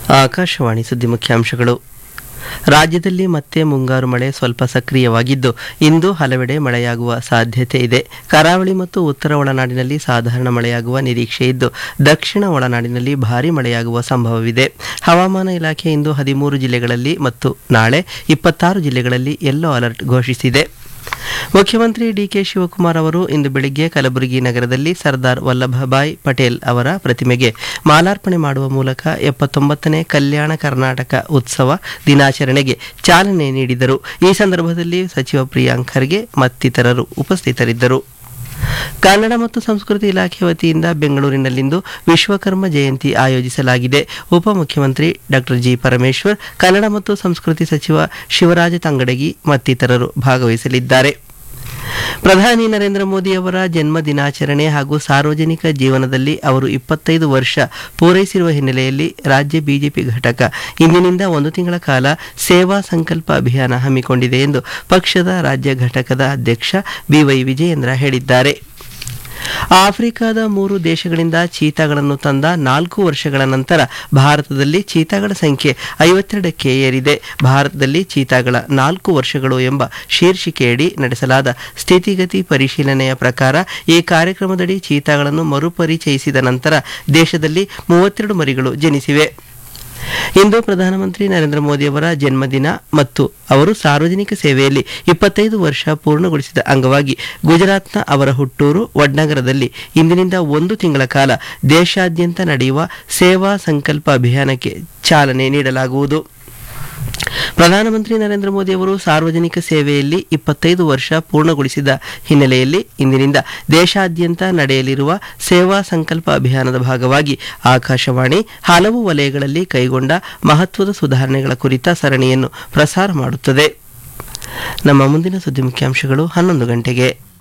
ಆಕಾಶವಾಣಿ ಸುದ್ದಿ ಮುಖ್ಯಾಂಶಗಳು ರಾಜ್ಯದಲ್ಲಿ ಮತ್ತೆ ಮುಂಗಾರು ಮಳೆ ಸ್ವಲ್ಪ ಸಕ್ರಿಯವಾಗಿದ್ದು ಇಂದು ಹಲವೆಡೆ ಮಳೆಯಾಗುವ ಸಾಧ್ಯತೆ ಇದೆ ಕರಾವಳಿ ಮತ್ತು ಉತ್ತರ ಒಳನಾಡಿನಲ್ಲಿ ಸಾಧಾರಣ ಮಳೆಯಾಗುವ ನಿರೀಕ್ಷೆ ಇದ್ದು ದಕ್ಷಿಣ ಒಳನಾಡಿನಲ್ಲಿ ಭಾರೀ ಮಳೆಯಾಗುವ ಸಂಭವವಿದೆ ಹವಾಮಾನ ಇಲಾಖೆ ಇಂದು ಹದಿಮೂರು ಜಿಲ್ಲೆಗಳಲ್ಲಿ ಮತ್ತು ನಾಳೆ ಇಪ್ಪತ್ತಾರು ಜಿಲ್ಲೆಗಳಲ್ಲಿ ಯೆಲ್ಲೋ ಅಲರ್ಟ್ ಘೋಷಿಸಿದೆ ಮುಖ್ಯಮಂತ್ರಿ ಡಿಕೆ ಶಿವಕುಮಾರ್ ಅವರು ಇಂದು ಬೆಳಿಗ್ಗೆ ಕಲಬುರಗಿ ನಗರದಲ್ಲಿ ಸರ್ದಾರ್ ವಲ್ಲಭಭಾಯ್ ಪಟೇಲ್ ಅವರ ಪ್ರತಿಮೆಗೆ ಮಾಲಾರ್ಪಣೆ ಮಾಡುವ ಮೂಲಕ ಎಪ್ಪತ್ತೊಂಬತ್ತನೇ ಕಲ್ಯಾಣ ಕರ್ನಾಟಕ ಉತ್ಸವ ದಿನಾಚರಣೆಗೆ ಚಾಲನೆ ನೀಡಿದರು ಈ ಸಂದರ್ಭದಲ್ಲಿ ಸಚಿವ ಪ್ರಿಯಾಂಕ್ ಖರ್ಗೆ ಮತ್ತಿತರರು ಉಪಸ್ಥಿತರಿದ್ದರು ಕನ್ನಡ ಮತ್ತು ಸಂಸ್ಕೃತಿ ಇಲಾಖೆ ವತಿಯಿಂದ ಬೆಂಗಳೂರಿನಲ್ಲಿಂದು ವಿಶ್ವಕರ್ಮ ಜಯಂತಿ ಆಯೋಜಿಸಲಾಗಿದೆ ಉಪಮುಖ್ಯಮಂತ್ರಿ ಡಾಕ್ಟರ್ ಜಿ ಪರಮೇಶ್ವರ್ ಕನ್ನಡ ಮತ್ತು ಸಂಸ್ಕೃತಿ ಸಚಿವ ಶಿವರಾಜ ತಂಗಡಗಿ ಮತ್ತಿತರರು ಭಾಗವಹಿಸಲಿದ್ದಾರೆ ಪ್ರಧಾನಿ ನರೇಂದ್ರ ಮೋದಿ ಅವರ ಜನ್ಮ ದಿನಾಚರಣೆ ಹಾಗೂ ಸಾರ್ವಜನಿಕ ಜೀವನದಲ್ಲಿ ಅವರು ಇಪ್ಪತ್ತೈದು ವರ್ಷ ಪೂರೈಸಿರುವ ಹಿನ್ನೆಲೆಯಲ್ಲಿ ರಾಜ್ಯ ಬಿಜೆಪಿ ಘಟಕ ಇಂದಿನಿಂದ ಒಂದು ತಿಂಗಳ ಕಾಲ ಸೇವಾ ಸಂಕಲ್ಪ ಅಭಿಯಾನ ಹಮ್ಮಿಕೊಂಡಿದೆ ಎಂದು ಪಕ್ಷದ ರಾಜ್ಯ ಘಟಕದ ಅಧ್ಯಕ್ಷ ಬಿವೈ ವಿಜಯೇಂದ್ರ ಹೇಳಿದ್ದಾರೆ ಆಫ್ರಿಕಾದ ಮೂರು ದೇಶಗಳಿಂದ ಚೀತಾಗಳನ್ನು ತಂದ ನಾಲ್ಕು ವರ್ಷಗಳ ನಂತರ ಭಾರತದಲ್ಲಿ ಚೀತಾಗಳ ಸಂಖ್ಯೆ ಐವತ್ತೆರಡಕ್ಕೆ ಏರಿದೆ ಭಾರತದಲ್ಲಿ ಚೀತಾಗಳ ನಾಲ್ಕು ವರ್ಷಗಳು ಎಂಬ ಶೀರ್ಷಿಕೆಯಡಿ ನಡೆಸಲಾದ ಸ್ಥಿತಿಗತಿ ಪರಿಶೀಲನೆಯ ಪ್ರಕಾರ ಈ ಕಾರ್ಯಕ್ರಮದಡಿ ಚೀತಾಗಳನ್ನು ಮರುಪರಿಚಯಿಸಿದ ನಂತರ ದೇಶದಲ್ಲಿ ಮೂವತ್ತೆರಡು ಮರಿಗಳು ಜನಿಸಿವೆ ಇಂದು ಪ್ರಧಾನಮಂತ್ರಿ ನರೇಂದ್ರ ಮೋದಿ ಅವರ ಜನ್ಮದಿನ ಮತ್ತು ಅವರು ಸಾರ್ವಜನಿಕ ಸೇವೆಯಲ್ಲಿ ಇಪ್ಪತ್ತೈದು ವರ್ಷ ಪೂರ್ಣಗೊಳಿಸಿದ ಅಂಗವಾಗಿ ಗುಜರಾತ್ನ ಅವರ ಹುಟ್ಟೂರು ವಡ್ನಗರದಲ್ಲಿ ಇಂದಿನಿಂದ ಒಂದು ತಿಂಗಳ ಕಾಲ ದೇಶಾದ್ಯಂತ ನಡೆಯುವ ಸೇವಾ ಸಂಕಲ್ಪ ಅಭಿಯಾನಕ್ಕೆ ಚಾಲನೆ ನೀಡಲಾಗುವುದು ಪ್ರಧಾನಮಂತ್ರಿ ನರೇಂದ್ರ ಮೋದಿ ಅವರು ಸಾರ್ವಜನಿಕ ಸೇವೆಯಲ್ಲಿ ಇಪ್ಪತ್ತೈದು ವರ್ಷ ಪೂರ್ಣಗೊಳಿಸಿದ ಹಿನ್ನೆಲೆಯಲ್ಲಿ ಇಂದಿನಿಂದ ದೇಶಾದ್ಯಂತ ನಡೆಯಲಿರುವ ಸೇವಾ ಸಂಕಲ್ಪ ಅಭಿಯಾನದ ಭಾಗವಾಗಿ ಆಕಾಶವಾಣಿ ಹಲವು ವಲಯಗಳಲ್ಲಿ ಕೈಗೊಂಡ ಮಹತ್ವದ ಸುಧಾರಣೆಗಳ ಕುರಿತ ಸರಣಿಯನ್ನು ಪ್ರಸಾರ ಮಾಡುತ್ತದೆ ನಮ್ಮ ಮುಂದಿನ ಸುದ್ದಿ ಮುಖ್ಯಾಂಶಗಳು ಹನ್ನೊಂದು ಗಂಟೆಗೆ